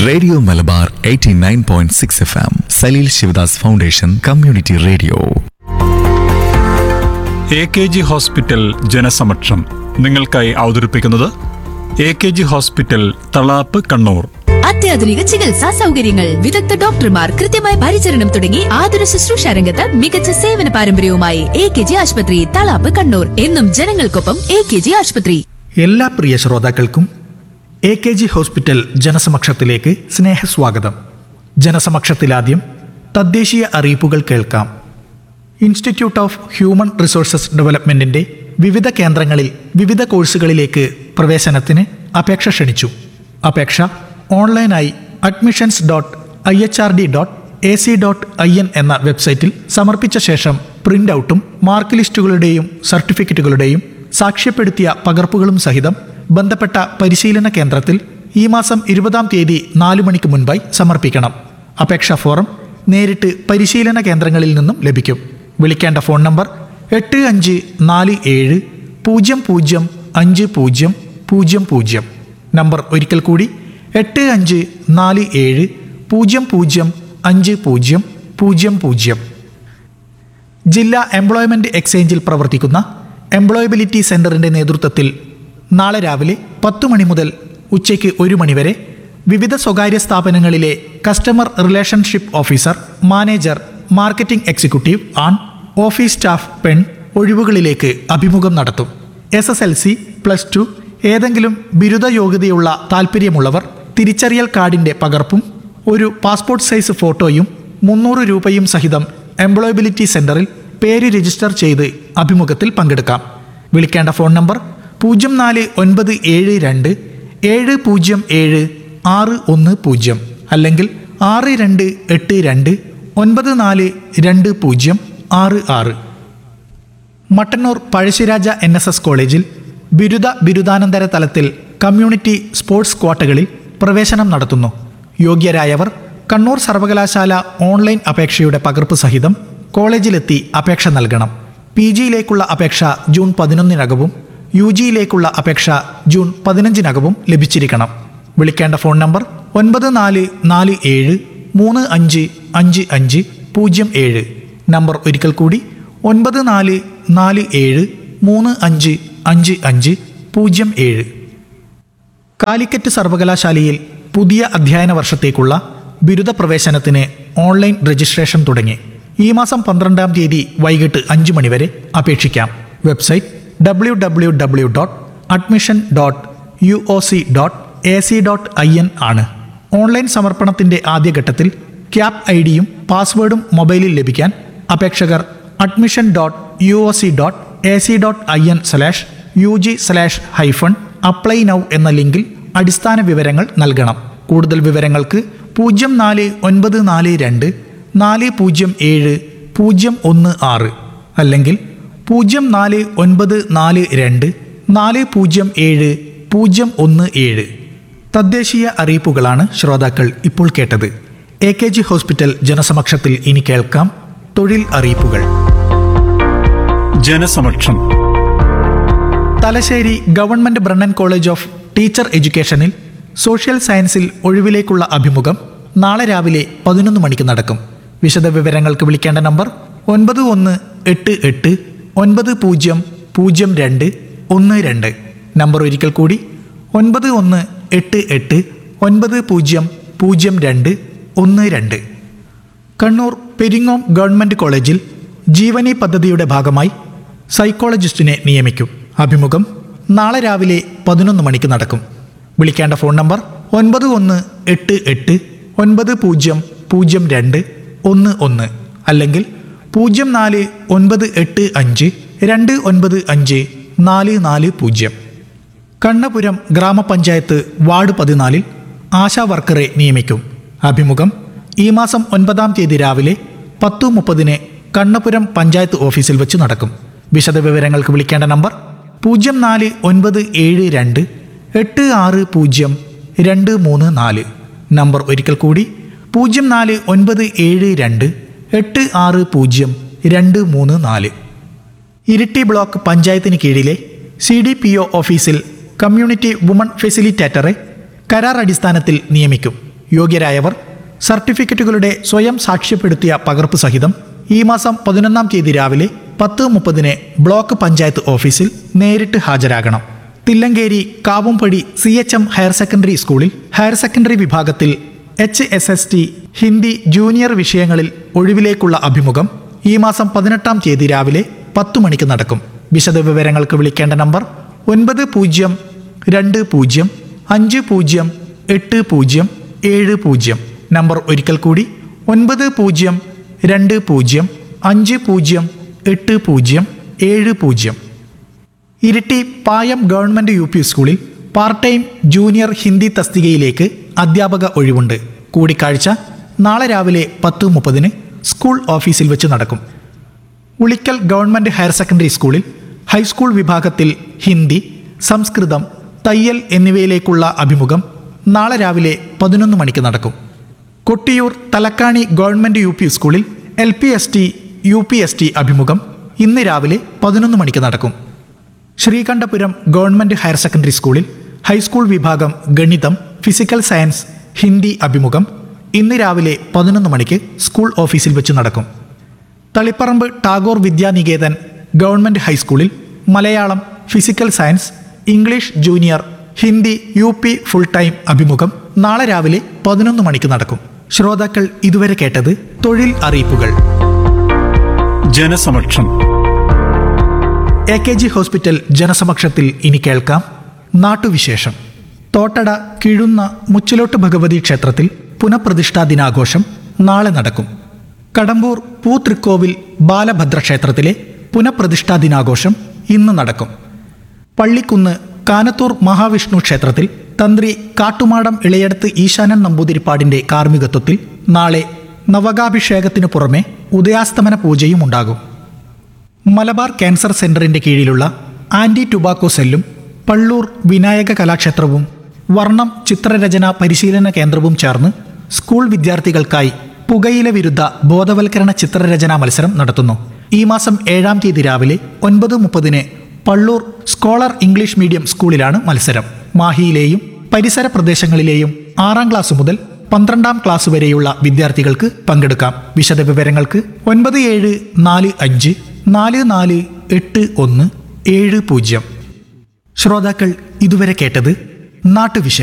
radio Malabar 89.6 F M Saleel Sivadas foundation community radio A K G hospital ജനസമക്ഷം നിങ്ങൾക്കായി അവതരിപ്പിക്കുന്നത് A K G hospital Thalap Kannur അത്യാധുനിക ചികിത്സാ സൗകര്യങ്ങൾ വിദഗ്ധ ഡോക്ടർമാർ കൃത്യമായ പരിചരണം തുടങ്ങി ആതുര ശുശ്രൂഷ രംഗത്ത് മികച്ച സേവന പാരമ്പര്യവുമായി എ കെ ജി ആശുപത്രി തളാപ്പ് കണ്ണൂർ എന്നും ജനങ്ങൾക്കൊപ്പം എ കെ ജി ആശുപത്രി എല്ലാ പ്രിയ ശ്രോതാക്കൾക്കും എ കെ ജി ഹോസ്പിറ്റൽ ജനസമക്ഷത്തിലേക്ക് സ്നേഹസ്വാഗതം ജനസമക്ഷത്തിലാദ്യം തദ്ദേശീയ അറിയിപ്പുകൾ കേൾക്കാം ഇൻസ്റ്റിറ്റ്യൂട്ട് ഓഫ് ഹ്യൂമൻ റിസോഴ്സസ് ഡെവലപ്മെന്റിന്റെ വിവിധ കേന്ദ്രങ്ങളിൽ വിവിധ കോഴ്സുകളിലേക്ക് പ്രവേശനത്തിന് അപേക്ഷ ക്ഷണിച്ചു അപേക്ഷ ഓൺലൈനായി admissions dot I H R D dot A C dot I N എന്ന വെബ്സൈറ്റിൽ സമർപ്പിച്ച ശേഷം പ്രിന്റ് ഔട്ടും മാർക്ക് ലിസ്റ്റുകളുടെയും സർട്ടിഫിക്കറ്റുകളുടെയും സാക്ഷ്യപ്പെടുത്തിയ പകർപ്പുകളും സഹിതം ബന്ധപ്പെട്ട പരിശീലന കേന്ദ്രത്തിൽ ഈ മാസം ഇരുപതാം തീയതി നാലു മണിക്ക് മുൻപായി സമർപ്പിക്കണം അപേക്ഷാ ഫോറം നേരിട്ട് പരിശീലന കേന്ദ്രങ്ങളിൽ നിന്നും ലഭിക്കും വിളിക്കേണ്ട ഫോൺ നമ്പർ എട്ട് അഞ്ച് നാല് ഏഴ് പൂജ്യം പൂജ്യം അഞ്ച് പൂജ്യം പൂജ്യം പൂജ്യം നമ്പർ ഒരിക്കൽ കൂടി എട്ട് അഞ്ച് നാല് ഏഴ് പൂജ്യം പൂജ്യം അഞ്ച് പൂജ്യം പൂജ്യം പൂജ്യം ജില്ലാ എംപ്ലോയ്മെന്റ് എക്സ്ചേഞ്ചിൽ പ്രവർത്തിക്കുന്ന എംപ്ലോയബിലിറ്റി സെന്ററിന്റെ നേതൃത്വത്തിൽ നാളെ രാവിലെ പത്തു മണി മുതൽ ഉച്ചയ്ക്ക് ഒരു മണിവരെ വിവിധ സ്വകാര്യ സ്ഥാപനങ്ങളിലെ customer relationship officer manager marketing executive ആൺ ഓഫീസ് സ്റ്റാഫ് പെൺ ഒഴിവുകളിലേക്ക് അഭിമുഖം നടത്തും S S L C plus two ഏതെങ്കിലും ബിരുദ യോഗ്യതയുള്ള താൽപ്പര്യമുള്ളവർ തിരിച്ചറിയൽ കാർഡിന്റെ പകർപ്പും ഒരു പാസ്പോർട്ട് സൈസ് ഫോട്ടോയും മുന്നൂറ് രൂപയും സഹിതം എംപ്ലോയബിലിറ്റി സെന്ററിൽ പേര് രജിസ്റ്റർ ചെയ്ത് അഭിമുഖത്തിൽ പങ്കെടുക്കാം വിളിക്കേണ്ട ഫോൺ നമ്പർ പൂജ്യം നാല് ഒൻപത് ഏഴ് രണ്ട് ഏഴ് പൂജ്യം ഏഴ് ആറ് ഒന്ന് പൂജ്യം അല്ലെങ്കിൽ ആറ് രണ്ട് എട്ട് രണ്ട് ഒൻപത് നാല് രണ്ട് പൂജ്യം ആറ് ആറ് Mattannur Pazhassiraja N S S കോളേജിൽ ബിരുദ ബിരുദാനന്തര തലത്തിൽ കമ്മ്യൂണിറ്റി സ്പോർട്സ് ക്വാട്ടകളിൽ പ്രവേശനം നടത്തുന്നു യോഗ്യരായവർ കണ്ണൂർ സർവകലാശാല ഓൺലൈൻ അപേക്ഷയുടെ പകർപ്പ് സഹിതം കോളേജിലെത്തി അപേക്ഷ നൽകണം പി ജിയിലേക്കുള്ള അപേക്ഷ ജൂൺ പതിനൊന്നിനകവും യു ജിയിലേക്കുള്ള അപേക്ഷ ജൂൺ പതിനഞ്ചിനകവും ലഭിച്ചിരിക്കണം വിളിക്കേണ്ട ഫോൺ നമ്പർ ഒൻപത് നാല് നാല് ഏഴ് മൂന്ന് അഞ്ച് അഞ്ച് അഞ്ച് പൂജ്യം ഏഴ് നമ്പർ ഒരിക്കൽ കൂടി ഒൻപത് നാല് നാല് ഏഴ് മൂന്ന് അഞ്ച് അഞ്ച് അഞ്ച് പൂജ്യം ഏഴ് കാലിക്കറ്റ് സർവകലാശാലയിൽ പുതിയ അധ്യയന വർഷത്തേക്കുള്ള ബിരുദ പ്രവേശനത്തിന് ഓൺലൈൻ രജിസ്ട്രേഷൻ തുടങ്ങി ഈ മാസം പന്ത്രണ്ടാം തീയതി വൈകിട്ട് അഞ്ച് മണിവരെ അപേക്ഷിക്കാം website W W W dot admission dot U O C dot A C dot I N ആണ് ഓൺലൈൻ സമർപ്പണത്തിന്റെ ആദ്യഘട്ടത്തിൽ ക്യാപ് ഐ ഡിയും പാസ്വേഡും മൊബൈലിൽ ലഭിക്കാൻ അപേക്ഷകർ admission dot U O C dot A C dot I N slash U G slash hyphen apply now എന്ന ലിങ്കിൽ അടിസ്ഥാന വിവരങ്ങൾ നൽകണം കൂടുതൽ വിവരങ്ങൾക്ക് പൂജ്യം നാല് ഒൻപത് നാല് രണ്ട് നാല് പൂജ്യം ഏഴ് പൂജ്യം ഒന്ന് ആറ് അല്ലെങ്കിൽ പൂജ്യം നാല് ഒൻപത് നാല് രണ്ട് നാല് പൂജ്യം ഏഴ് പൂജ്യം ഒന്ന് ഏഴ് തദ്ദേശീയ അറിയിപ്പുകളാണ് ശ്രോതാക്കൾ ഇപ്പോൾ കേട്ടത് എ കെ ജി ഹോസ്പിറ്റൽ ജനസമക്ഷത്തിൽ ഇനി കേൾക്കാം തൊഴിൽ അറിയിപ്പുകൾ ജനസമക്ഷം Thalassery government Brennen college of teacher എഡ്യൂക്കേഷനിൽ സോഷ്യൽ സയൻസിൽ ഒഴിവിലേക്കുള്ള അഭിമുഖം നാളെ രാവിലെ പതിനൊന്ന് മണിക്ക് നടക്കും വിശദ വിവരങ്ങൾക്ക് വിളിക്കേണ്ട നമ്പർ ഒൻപത് ഒന്ന് എട്ട് എട്ട് ഒൻപത് പൂജ്യം പൂജ്യം രണ്ട് ഒന്ന് രണ്ട് നമ്പർ ഒരിക്കൽ കൂടി ഒൻപത് ഒന്ന് എട്ട് എട്ട് ഒൻപത് പൂജ്യം പൂജ്യം രണ്ട് ഒന്ന് രണ്ട് കണ്ണൂർ പെരിങ്ങോം ഗവൺമെന്റ് കോളേജിൽ ജീവനി പദ്ധതിയുടെ ഭാഗമായി സൈക്കോളജിസ്റ്റിനെ നിയമിക്കും അഭിമുഖം നാളെ രാവിലെ പതിനൊന്ന് മണിക്ക് നടക്കും വിളിക്കേണ്ട ഫോൺ നമ്പർ ഒൻപത് ഒന്ന് എട്ട് എട്ട് ഒൻപത് പൂജ്യം പൂജ്യം രണ്ട് ഒന്ന് ഒന്ന് അല്ലെങ്കിൽ പൂജ്യം നാല് ഒൻപത് എട്ട് അഞ്ച് രണ്ട് ഒൻപത് അഞ്ച് നാല് നാല് പൂജ്യം കണ്ണപുരം ഗ്രാമപഞ്ചായത്ത് വാർഡ് പതിനാലിൽ ആശാ വർക്കറെ നിയമിക്കും അഭിമുഖം ഈ മാസം ഒൻപതാം തീയതി രാവിലെ പത്ത് മുപ്പതിന് കണ്ണപുരം പഞ്ചായത്ത് ഓഫീസിൽ വെച്ച് നടക്കും വിശദവിവരങ്ങൾക്ക് വിളിക്കേണ്ട നമ്പർ പൂജ്യം നാല് ഒൻപത് ഏഴ് രണ്ട് എട്ട് ആറ് പൂജ്യം രണ്ട് മൂന്ന് നാല് നമ്പർ ഒരിക്കൽ കൂടി പൂജ്യം നാല് ഒൻപത് ഏഴ് രണ്ട് എട്ട് ആറ് പൂജ്യം രണ്ട് മൂന്ന് നാല് ഇരിട്ടി ബ്ലോക്ക് പഞ്ചായത്തിന് കീഴിലെ സി ഡി പി ഒ ഓഫീസിൽ കമ്മ്യൂണിറ്റി വുമൺ ഫെസിലിറ്റേറ്ററെ കരാർ അടിസ്ഥാനത്തിൽ നിയമിക്കും യോഗ്യരായവർ സർട്ടിഫിക്കറ്റുകളുടെ സ്വയം സാക്ഷ്യപ്പെടുത്തിയ പകർപ്പ് സഹിതം ഈ മാസം പതിനൊന്നാം തീയതി രാവിലെ പത്ത് മുപ്പതിന് ബ്ലോക്ക് പഞ്ചായത്ത് ഓഫീസിൽ നേരിട്ട് ഹാജരാകണം Thillankeri Kavumpadi C H M higher secondary സ്കൂളിൽ ഹയർ സെക്കൻഡറി വിഭാഗത്തിൽ H S S T Hindi junior വിഷയങ്ങളിൽ ഒഴിവിലേക്കുള്ള അഭിമുഖം ഈ മാസം പതിനെട്ടാം തീയതി രാവിലെ പത്തു മണിക്ക് നടക്കും വിശദവിവരങ്ങൾക്ക് വിളിക്കേണ്ട നമ്പർ ഒൻപത് പൂജ്യം രണ്ട് പൂജ്യം അഞ്ച് പൂജ്യം എട്ട് പൂജ്യം ഏഴ് പൂജ്യം നമ്പർ ഒരിക്കൽ കൂടി ഒൻപത് പൂജ്യം രണ്ട് പൂജ്യം അഞ്ച് പൂജ്യം എട്ട് പൂജ്യം ഏഴ് പൂജ്യം Iritty Payam government U P സ്കൂളിൽ പാർട്ട് ടൈം ജൂനിയർ ഹിന്ദി തസ്തികയിലേക്ക് അധ്യാപക ഒഴിവുണ്ട് കൂടിക്കാഴ്ച നാളെ രാവിലെ പത്ത് മുപ്പതിന് സ്കൂൾ ഓഫീസിൽ വെച്ച് നടക്കും ഉളിക്കൽ ഗവൺമെന്റ് ഹയർ സെക്കൻഡറി സ്കൂളിൽ ഹൈസ്കൂൾ വിഭാഗത്തിൽ ഹിന്ദി സംസ്കൃതം തയ്യൽ എന്നിവയിലേക്കുള്ള അഭിമുഖം നാളെ രാവിലെ പതിനൊന്ന് മണിക്ക് നടക്കും Kottiyoor Thalakkani government U P സ്കൂളിൽ L P S T U P S T അഭിമുഖം ഇന്ന് രാവിലെ പതിനൊന്ന് മണിക്ക് നടക്കും ശ്രീകണ്ഠപുരം ഗവൺമെന്റ് ഹയർ സെക്കൻഡറി സ്കൂളിൽ ഹൈസ്കൂൾ വിഭാഗം ഗണിതം ഫിസിക്കൽ സയൻസ് ഹിന്ദി അഭിമുഖം ഇന്ന് രാവിലെ പതിനൊന്ന് മണിക്ക് സ്കൂൾ ഓഫീസിൽ വെച്ച് നടക്കും തളിപ്പറമ്പ് ടാഗോർ വിദ്യാനികേതൻ ഗവൺമെന്റ് ഹൈസ്കൂളിൽ Malayalam physical science English junior Hindi U P full time അഭിമുഖം നാളെ രാവിലെ പതിനൊന്ന് മണിക്ക് നടക്കും ശ്രോതാക്കൾ ഇതുവരെ കേട്ടത് തൊഴിൽ അറിയിപ്പുകൾ ജനസമക്ഷം എ കെ ജി ഹോസ്പിറ്റൽ ജനസമക്ഷത്തിൽ ഇനി കേൾക്കാം നാട്ടുവിശേഷം തോട്ടട കിഴുന്ന മുച്ചിലോട്ട് ഭഗവതി ക്ഷേത്രത്തിൽ പുനഃപ്രതിഷ്ഠാ ദിനാഘോഷം നാളെ നടക്കും കടമ്പൂർ പൂതൃക്കോവിൽ ബാലഭദ്ര ക്ഷേത്രത്തിലെ പുനഃപ്രതിഷ്ഠാ ദിനാഘോഷം ഇന്ന് നടക്കും പള്ളിക്കുന്ന് കാനത്തൂർ മഹാവിഷ്ണു ക്ഷേത്രത്തിൽ തന്ത്രി കാട്ടുമാടം ഇളയടത്ത് ഈശാനൻ നമ്പൂതിരിപ്പാടിന്റെ കാർമ്മികത്വത്തിൽ നാളെ നവകാഭിഷേകത്തിനു പുറമെ ഉദയാസ്തമന പൂജയും ഉണ്ടാകും മലബാർ ക്യാൻസർ സെന്ററിന്റെ കീഴിലുള്ള ആന്റി ടുബാക്കോ സെല്ലും പള്ളൂർ വിനായക കലാക്ഷേത്രവും വർണ്ണം ചിത്രരചന പരിശീലന കേന്ദ്രവും ചേർന്ന് സ്കൂൾ വിദ്യാർത്ഥികൾക്കായി പുകയില വിരുദ്ധ ബോധവൽക്കരണ ചിത്രരചനാ മത്സരം നടത്തുന്നു ഈ മാസം ഏഴാം തീയതി രാവിലെ ഒൻപത് മുപ്പതിന് പള്ളൂർ സ്കോളർ ഇംഗ്ലീഷ് മീഡിയം സ്കൂളിലാണ് മത്സരം മാഹിയിലെയും പരിസര പ്രദേശങ്ങളിലെയും ആറാം ക്ലാസ് മുതൽ പന്ത്രണ്ടാം ക്ലാസ് വരെയുള്ള വിദ്യാർത്ഥികൾക്ക് പങ്കെടുക്കാം വിശദവിവരങ്ങൾക്ക് ഒൻപത് ഏഴ് നാല് അഞ്ച് നാല് നാല് എട്ട് ഒന്ന് ഏഴ് പൂജ്യം ശ്രോതാക്കൾ ഇതുവരെ കേട്ടത് നാട്ടുവിശേഷം